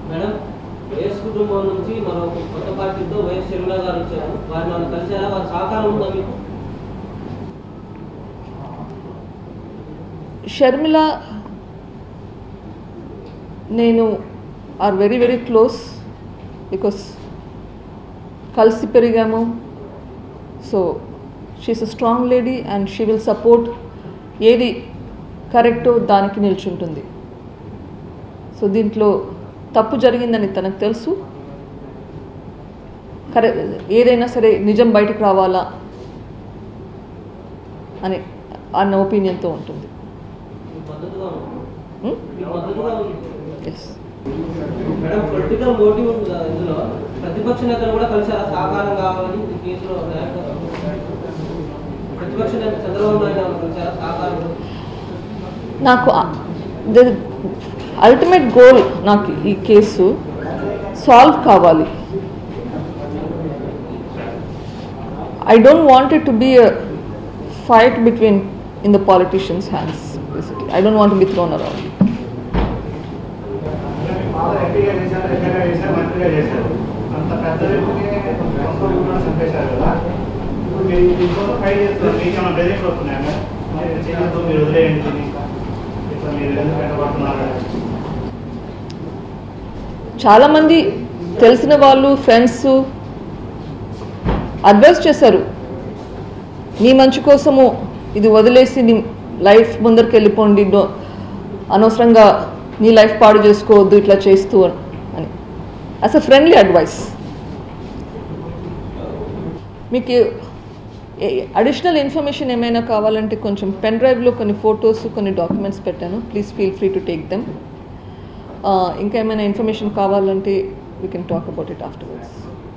Madam YS కుటుంబం నుంచి మరో కొత్త పార్టీతో వైఎస్ షర్మిల గారు వచ్చారు వారిని నన్ను కలిసారా వారి సహకారం ఉందా మీకు షర్మిల నేను are very very close because కలిసి పెరిగాము so she's a strong lady and she will support ఏది కరెక్టో దానికి నిల్చుంటుంది సో దీంట్లో తప్పు జరిగిందని తనకు తెలుసు కరె ఏదైనా సరే నిజం బయటకు రావాలా అని అన్న ఒపీనియన్తో ఉంటుంది మీ మద్దతుగా ఉంది Hmm? మీ మద్దతుగా ఉంది ఎస్ మేడం పొలిటికల్ మోటివ్ ఉంది కదా ఇందులో ప్రతిపక్ష నేతలు కూడా కలిసారా సహకారం కావాలని ఈ కేసులో న్యాయం కోసం. ప్రతిపక్ష నేత చంద్రబాబు నాయుడు గారు కలిసారా సహకారం నాకు అల్టిమేట్ గోల్ నాకు ఈ కేసు సాల్వ్ కావాలి I don't want it to be a fight between in the politicians hands basically I don't want be thrown around father ఎంపీగా చేశారు ఎమ్మెల్యేగా చేశారు మంత్రిగా చేశారు అంత పెద్ద వ్యక్తిని సొంత ఊళ్ళో చంపేశారు కదా ఇప్పుడు మీరు దీనికోసం ఫైట్ చేస్తున్నారు మీకు ఏమైనా బెదిరింపు వస్తున్నాయా మేడం? మీరు చేయొద్దు, మీరు వదిలేయండి దీన్ని. ఇట్లా మీరు ఎందుకు వెంటబడుతున్నారు చాలామంది తెలిసిన వాళ్ళు ఫ్రెండ్స్ అడ్వైస్ చేశారు నీ మంచి కోసము ఇది వదిలేసి నీ లైఫ్ ముందరికి వెళ్ళిపోండి డో అనవసరంగా నీ లైఫ్ పాడు చేసుకోవద్దు ఇట్లా చేస్తూ అని యాజ్ అ ఫ్రెండ్లీ అడ్వైస్ మీకు అడిషనల్ ఇన్ఫర్మేషన్ ఏమైనా కావాలంటే కొంచెం పెన్ డ్రైవ్లో కొన్ని ఫొటోస్ కొన్ని డాక్యుమెంట్స్ పెట్టాను please feel free to take them ఇంకా ఏమైనా ఇన్ఫర్మేషన్ కావాలంటే we can talk about it afterwards